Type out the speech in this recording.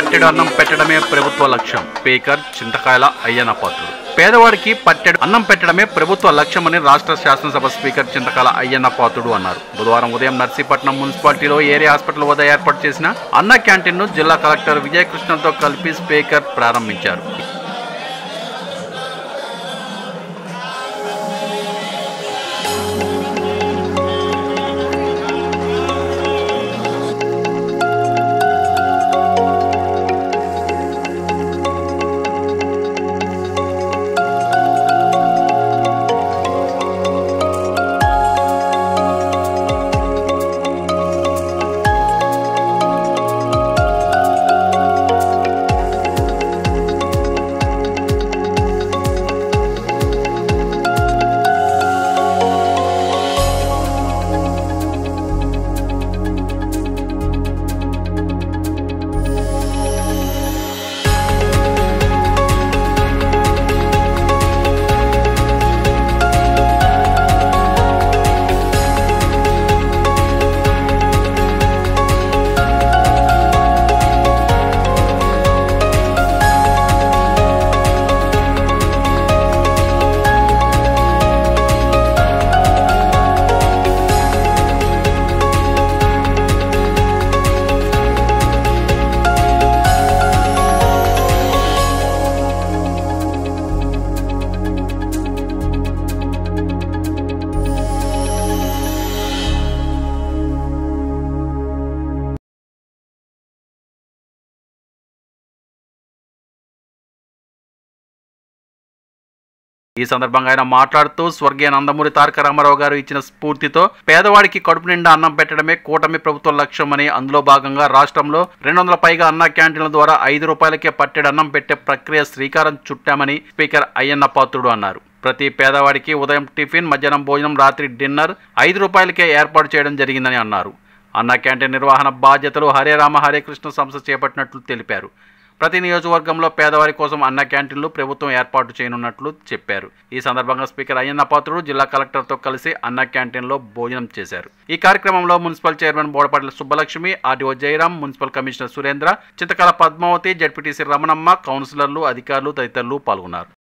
పట్టెడు అన్నం పెట్టడమే ప్రభుత్వ లక్ష్యం స్పీకర్ చింతకాయల అయ్యన్న పాత్రుడు పేదవాడికి పట్టెడు అన్నం పెట్టడమే ప్రభుత్వ లక్ష్యమని రాష్ట్ర శాసనసభ స్పీకర్ చింతకాల అయ్యన్న పాత్రుడు అన్నారు బుధవారం ఉదయం నర్సీపట్నం మున్సిపాలిటీలో ఏరియా హాస్పిటల్ వద్ద ఏర్పాటు చేసిన అన్న క్యాంటీన్ ను జిల్లా కలెక్టర్ విజయకృష్ణతో కలిపి స్పీకర్ ప్రారంభించారు ఈ సందర్భంగా ఆయన మాట్లాడుతూ స్వర్గీయ నందమూరి తారక రామారావు గారు ఇచ్చిన స్ఫూర్తితో పేదవాడికి కడుపు నిండా అన్నం పెట్టడమే కూటమి ప్రభుత్వ లక్ష్యమని అందులో భాగంగా రాష్ట్రంలో రెండు వందల పైగా అన్న క్యాంటీన్ల ద్వారా ఐదు రూపాయలకే పట్టెడు అన్నం పెట్టే ప్రక్రియ శ్రీకారం చుట్టామని స్పీకర్ అయ్యన్న పాత్రుడు అన్నారు ప్రతి పేదవాడికి ఉదయం టిఫిన్ మధ్యాహ్నం భోజనం రాత్రి డిన్నర్ ఐదు రూపాయలకే ఏర్పాటు చేయడం జరిగిందని అన్నారు అన్న క్యాంటీన్ నిర్వహణ బాధ్యతలు హరే రామ హరే కృష్ణ సంస్థ చేపట్టినట్లు తెలిపారు ప్రతి నియోజకవర్గంలో పేదవారి కోసం అన్న క్యాంటీన్లు ప్రభుత్వం ఏర్పాటు చేయనున్నట్లు చెప్పారు ఈ సందర్భంగా స్పీకర్ అయ్యన్న పాత్రుడు జిల్లా కలెక్టర్తో కలిసి అన్న క్యాంటీన్లో భోజనం చేశారు ఈ కార్యక్రమంలో municipal chairman Bodapati Subbalakshmi RDO Jayaram municipal commissioner Surendra Chintakala Padmavathi ZPTC Ramanamma కౌన్సిలర్లు అధికారులు తదితరులు పాల్గొన్నారు